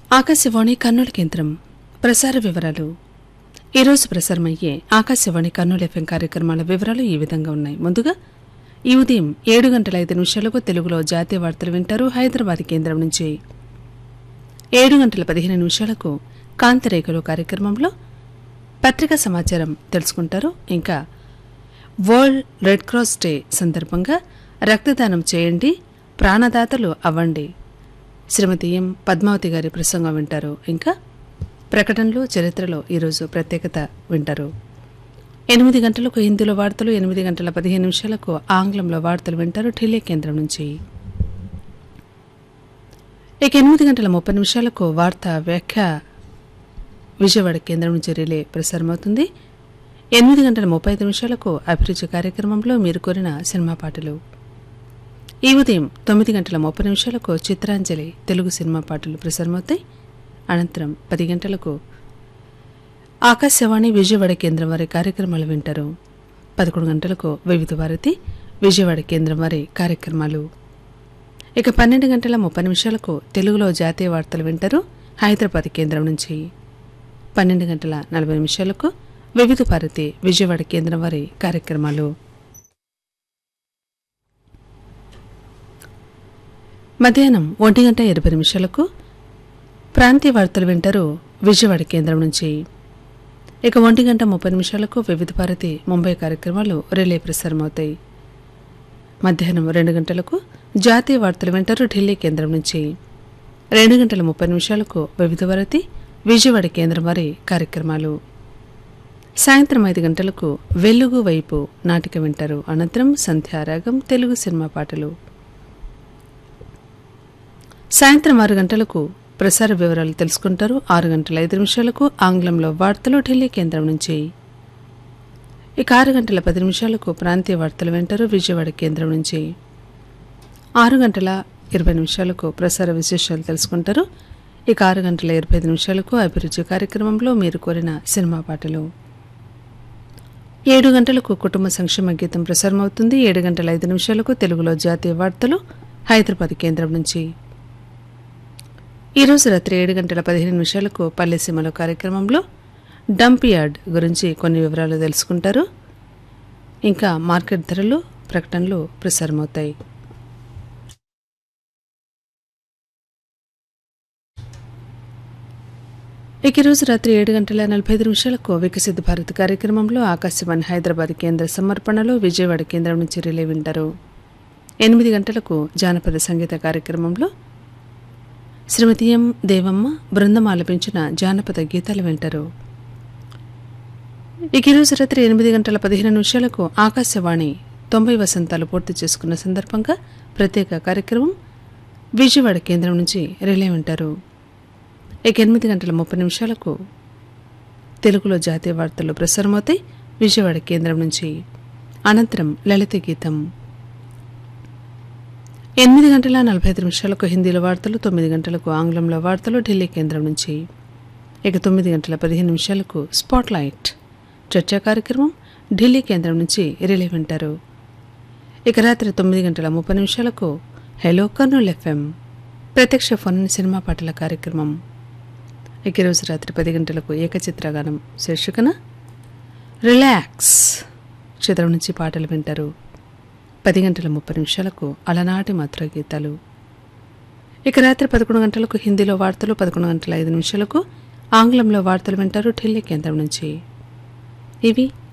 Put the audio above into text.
ఆకాశవాణి కర్నూలు కేంద్రం ప్రసార వివరాలు ఈరోజు ప్రసారమయ్యే ఆకాశవాణి కర్నూలు ఎఫ్ఎం కార్యక్రమాల వివరాలు ఈ విధంగా ఉన్నాయి ముందుగా ఈ ఉదయం ఏడు గంటల ఐదు నిమిషాలకు తెలుగులో జాతీయ వార్తలు వింటారు హైదరాబాద్ కేంద్రం నుంచి ఏడు గంటల పదిహేను నిమిషాలకు కాంతిరేఖలు కార్యక్రమంలో పత్రికా సమాచారం తెలుసుకుంటారు ఇంకా వరల్డ్ రెడ్ క్రాస్ డే సందర్భంగా రక్తదానం చేయండి ప్రాణదాతలు అవ్వండి శ్రీమతి ఎం పద్మావతి గారి ప్రసంగం వింటారు ఇంకా ప్రకటనలు చరిత్రలో ఈరోజు ప్రత్యేకత వింటారు ఎనిమిది గంటలకు హిందీలో వార్తలు ఎనిమిది గంటల పదిహేను నిమిషాలకు ఆంగ్లంలో వార్తలు వింటారు ఢిల్లీ కేంద్రం నుంచి ఇక ఎనిమిది గంటల ముప్పై నిమిషాలకు వార్త వ్యాఖ్య విజయవాడ కేంద్రం నుంచి రిలే ప్రసారమవుతుంది ఎనిమిది గంటల ముప్పై ఐదు నిమిషాలకు అభిరుచి కార్యక్రమంలో మీరు కోరిన సినిమా పాటలు ఈ ఉదయం తొమ్మిది గంటల ముప్పై నిమిషాలకు చిత్రాంజలి తెలుగు సినిమా పాటలు ప్రసారమవుతాయి అనంతరం పది గంటలకు ఆకాశవాణి విజయవాడ కేంద్రం వారి కార్యక్రమాలు వింటారు పదకొండు గంటలకు వివిధ భారతి విజయవాడ కేంద్రం వారి కార్యక్రమాలు ఇక పన్నెండు గంటల ముప్పై నిమిషాలకు తెలుగులో జాతీయ వార్తలు వింటారు హైదరాబాద్ కేంద్రం నుంచి పన్నెండు గంటల నలభై నిమిషాలకు వివిధ భారతి విజయవాడ కేంద్రం వారి కార్యక్రమాలు మధ్యాహ్నం ఒంటి గంట ఇరవై నిమిషాలకు ప్రాంతీయ వార్తలు వింటారు విజయవాడ కేంద్రం నుంచి ఇక ఒంటి గంట ముప్పై నిమిషాలకు వివిధ భారతి ముంబై కార్యక్రమాలు రిలే ప్రసారమవుతాయి మధ్యాహ్నం రెండు గంటలకు జాతీయ వార్తలు వింటారు ఢిల్లీ కేంద్రం నుంచి రెండు గంటల ముప్పై నిమిషాలకు వివిధ భారతి విజయవాడ కేంద్రం వారి కార్యక్రమాలు సాయంత్రం ఐదు గంటలకు వెలుగు వైపు నాటిక వింటారు అనంతరం సంధ్యారాగం తెలుగు సినిమా పాటలు సాయంత్రం ఆరు గంటలకు ప్రసార వివరాలు తెలుసుకుంటారు ఆరు గంటల ఐదు నిమిషాలకు ఆంగ్లంలో వార్తలు ఢిల్లీ కేంద్రం నుంచి ఇక ఆరు గంటల పది నిమిషాలకు ప్రాంతీయ వార్తలు వింటారు విజయవాడ కేంద్రం నుంచి ఆరు గంటల ఇరవై నిమిషాలకు ప్రసార విశేషాలు తెలుసుకుంటారు ఇక ఆరు గంటల ఇరవై ఐదు నిమిషాలకు అభిరుచి కార్యక్రమంలో మీరు కోరిన సినిమా పాటలు ఏడు గంటలకు కుటుంబ సంక్షేమ గీతం ప్రసారమవుతుంది ఏడు గంటల ఐదు నిమిషాలకు తెలుగులో జాతీయ వార్తలు హైదరాబాద్ కేంద్రం నుంచి ఈరోజు రాత్రి ఏడు గంటల పదిహేను నిమిషాలకు పల్లెసీమలో కార్యక్రమంలో డంప్ యార్డ్ గురించి కొన్ని వివరాలు తెలుసుకుంటారు ఇంకా మార్కెట్ ధరలు ప్రకటనలు ప్రసారమవుతాయి ఇక ఈరోజు రాత్రి ఏడు గంటల నలభై ఐదు నిమిషాలకు వికసిత భారత్ కార్యక్రమంలో ఆకాశవాణి హైదరాబాద్ కేంద్ర సమర్పణలో విజయవాడ కేంద్రం నుంచి రిలే వింటారు ఎనిమిది గంటలకు జానపద సంగీత కార్యక్రమంలో శ్రీమతి ఎం దేవమ్మ బృందం ఆలపించిన జానపద గీతాలు వింటారు ఇక ఈరోజు రాత్రి ఎనిమిది గంటల పదిహేను నిమిషాలకు ఆకాశవాణి తొంభై వసంతాలు పూర్తి చేసుకున్న సందర్భంగా ప్రత్యేక కార్యక్రమం విజయవాడ కేంద్రం నుంచి రిలే వింటారు ఇక ఎనిమిది గంటల ముప్పై నిమిషాలకు తెలుగులో జాతీయ వార్తలు ప్రసారమవుతాయి విజయవాడ కేంద్రం నుంచి అనంతరం లలిత గీతం ఎనిమిది గంటల నలభై ఐదు నిమిషాలకు హిందీలో వార్తలు తొమ్మిది గంటలకు ఆంగ్లంలో వార్తలు ఢిల్లీ కేంద్రం నుంచి ఇక తొమ్మిది గంటల పదిహేను నిమిషాలకు స్పాట్ లైట్ చర్చా కార్యక్రమం ఢిల్లీ కేంద్రం నుంచి రిలే వింటారు ఇక రాత్రి తొమ్మిది గంటల ముప్పై నిమిషాలకు హెలో కర్నూల్ ఎఫ్ఎం ప్రత్యక్ష ఫోన్ సినిమా పాటల కార్యక్రమం ఇక ఈరోజు రాత్రి పది గంటలకు ఏకచిత్రగానం శీర్షికన రిలాక్స్ చిత్రం నుంచి పాటలు వింటారు పది గంటల ముప్పై నిమిషాలకు అలనాటి మధుర గీతాలు ఇక రాత్రి పదకొండు గంటలకు హిందీలో వార్తలు పదకొండు గంటల ఐదు నిమిషాలకు ఆంగ్లంలో వార్తలు వింటారు ఢిల్లీ కేంద్రం నుంచి ఇవి